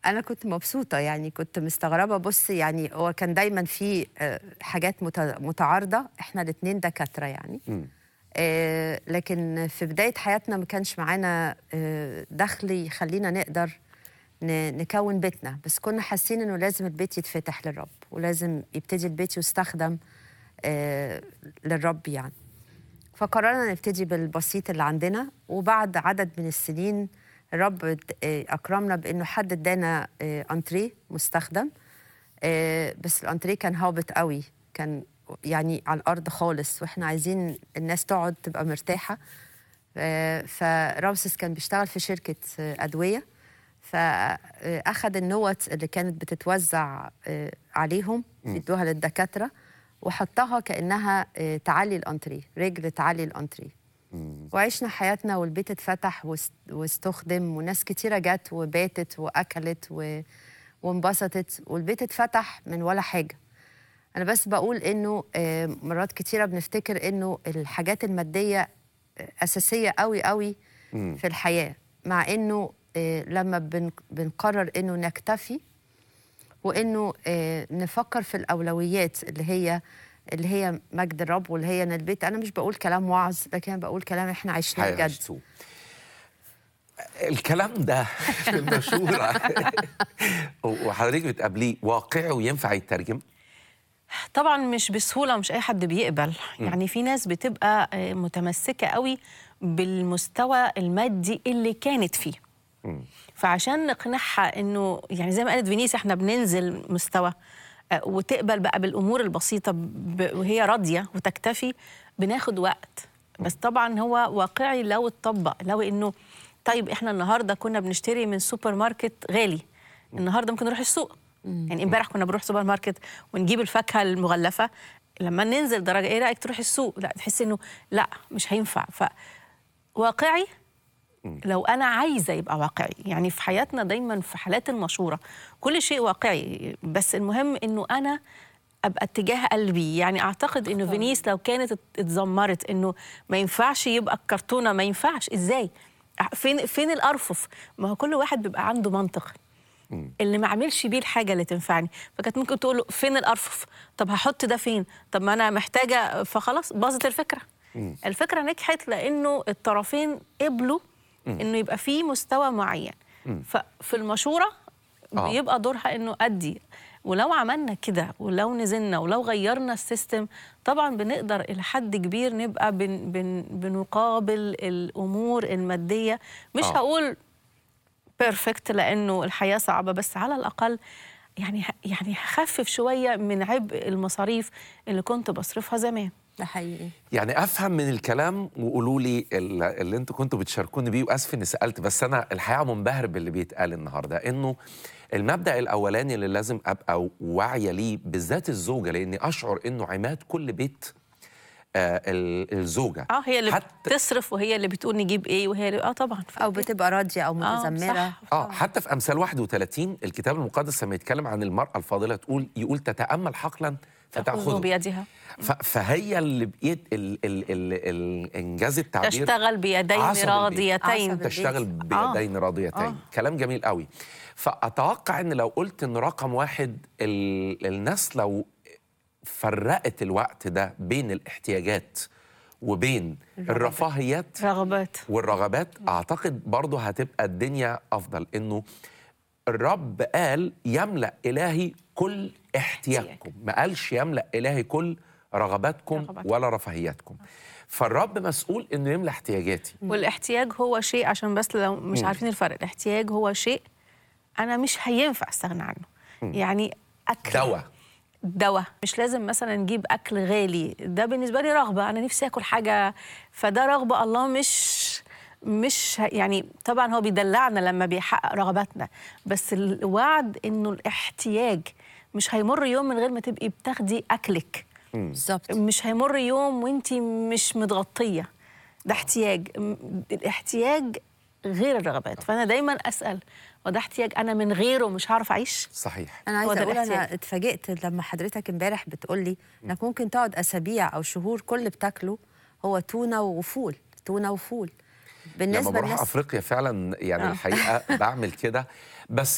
انا كنت مبسوطه يعني كنت مستغربه بص يعني هو كان دايما في آه، حاجات مت- متعارضه احنا الاثنين دكاتره يعني آه، لكن في بدايه حياتنا ما كانش معانا آه، دخل يخلينا نقدر ن- نكون بيتنا بس كنا حاسين انه لازم البيت يتفتح للرب ولازم يبتدي البيت يستخدم آه، للرب يعني فقررنا نبتدي بالبسيط اللي عندنا وبعد عدد من السنين الرب اد- آه، اكرمنا بانه حد ادانا آه، انتريه مستخدم آه، بس الانتريه كان هابط قوي كان يعني على الارض خالص واحنا عايزين الناس تقعد تبقى مرتاحه آه، فرامسيس كان بيشتغل في شركه آه، ادويه فاخذ النوت اللي كانت بتتوزع آه، عليهم يدوها للدكاتره وحطها كانها آه، تعلي الانتريه رجل تعلي الانتريه وعشنا حياتنا والبيت اتفتح واست- واستخدم وناس كتيرة جت وباتت وأكلت و... وانبسطت والبيت اتفتح من ولا حاجة أنا بس بقول إنه آه، مرات كتيرة بنفتكر إنه الحاجات المادية آه، أساسية قوي قوي في الحياة مع إنه آه، لما بن... بنقرر إنه نكتفي وانه آه، نفكر في الاولويات اللي هي اللي هي مجد الرب واللي هي ان البيت انا مش بقول كلام وعظ لكن أنا بقول كلام احنا عشناه بجد هيعشتوه. الكلام ده في المشورة وحضرتك بتقابليه واقعي وينفع يترجم طبعا مش بسهوله مش اي حد بيقبل يعني في ناس بتبقى آه، متمسكه قوي بالمستوى المادي اللي كانت فيه فعشان نقنعها انه يعني زي ما قالت فينيس احنا بننزل مستوى آه، وتقبل بقى بالامور البسيطه ب- وهي راضيه وتكتفي بناخد وقت بس طبعا هو واقعي لو اتطبق لو انه طيب احنا النهارده كنا بنشتري من سوبر ماركت غالي النهارده ممكن نروح السوق يعني امبارح كنا بنروح سوبر ماركت ونجيب الفاكهه المغلفه لما ننزل درجه ايه رايك تروح السوق لا تحس انه لا مش هينفع فواقعي لو انا عايزه يبقى واقعي يعني في حياتنا دايما في حالات المشوره كل شيء واقعي بس المهم انه انا ابقى اتجاه قلبي يعني اعتقد انه فينيس لو كانت ات- اتذمرت انه ما ينفعش يبقى الكرتونه ما ينفعش ازاي فين فين الارفف ما هو كل واحد بيبقى عنده منطق اللي ما عملش بيه الحاجه اللي تنفعني فكانت ممكن تقول له فين الارفف طب هحط ده فين طب ما انا محتاجه فخلاص باظت الفكره الفكره نجحت لانه الطرفين قبلوا انه يبقى في مستوى معين ففي المشوره آه. بيبقى دورها انه ادي ولو عملنا كده ولو نزلنا ولو غيرنا السيستم طبعا بنقدر الى حد كبير نبقى بن بن بنقابل الامور الماديه مش آه. هقول بيرفكت لانه الحياه صعبه بس على الاقل يعني يعني هخفف شويه من عبء المصاريف اللي كنت بصرفها زمان ده حقيقي يعني افهم من الكلام وقولوا لي ال- اللي انتوا كنتوا بتشاركوني بيه واسف اني سالت بس انا الحقيقه منبهر باللي بيتقال النهارده انه المبدا الاولاني اللي لازم ابقى واعيه ليه بالذات الزوجه لاني اشعر انه عماد كل بيت آه ال- الزوجه اه هي اللي حتى بتصرف وهي اللي بتقول نجيب ايه وهي اللي اه طبعا او بتبقى راضيه او آه، متذمره صح. اه حتى في امثال 31 الكتاب المقدس لما يتكلم عن المراه الفاضله تقول يقول تتامل حقلا تأخذه فتاخذه بيدها ف- فهي اللي بايد ال ال ال ال انجاز التعبير تشتغل بيدين عصب البيت. راضيتين عصب تشتغل آه. بيدين راضيتين آه. كلام جميل قوي فاتوقع ان لو قلت ان رقم واحد ال... الناس لو فرقت الوقت ده بين الاحتياجات وبين الرفاهيات رغبات والرغبات اعتقد برضه هتبقى الدنيا افضل انه الرب قال يملا الهي كل احتياجكم ما قالش يملا الهي كل رغباتكم رغباتكم. ولا رفاهياتكم فالرب مسؤول انه يملى احتياجاتي والاحتياج هو شيء عشان بس لو مش مم. عارفين الفرق الاحتياج هو شيء انا مش هينفع استغنى عنه يعني اكل دواء دواء مش لازم مثلا نجيب اكل غالي ده بالنسبه لي رغبه انا نفسي اكل حاجه فده رغبه الله مش مش ه- يعني طبعا هو بيدلعنا لما بيحقق رغباتنا بس الوعد انه الاحتياج مش هيمر يوم من غير ما تبقي بتاخدي اكلك بالظبط مش هيمر يوم وانت مش متغطيه ده احتياج م- الاحتياج غير الرغبات فانا دايما اسال وده احتياج انا من غيره مش هعرف اعيش صحيح انا هو عايزه ده اقول انا الاحتياج. اتفاجئت لما حضرتك امبارح بتقول لي انك ممكن تقعد اسابيع او شهور كل اللي بتاكله هو تونه وفول تونه وفول لما بالنسبه بروح للناس افريقيا فعلا يعني آه. الحقيقه بعمل كده بس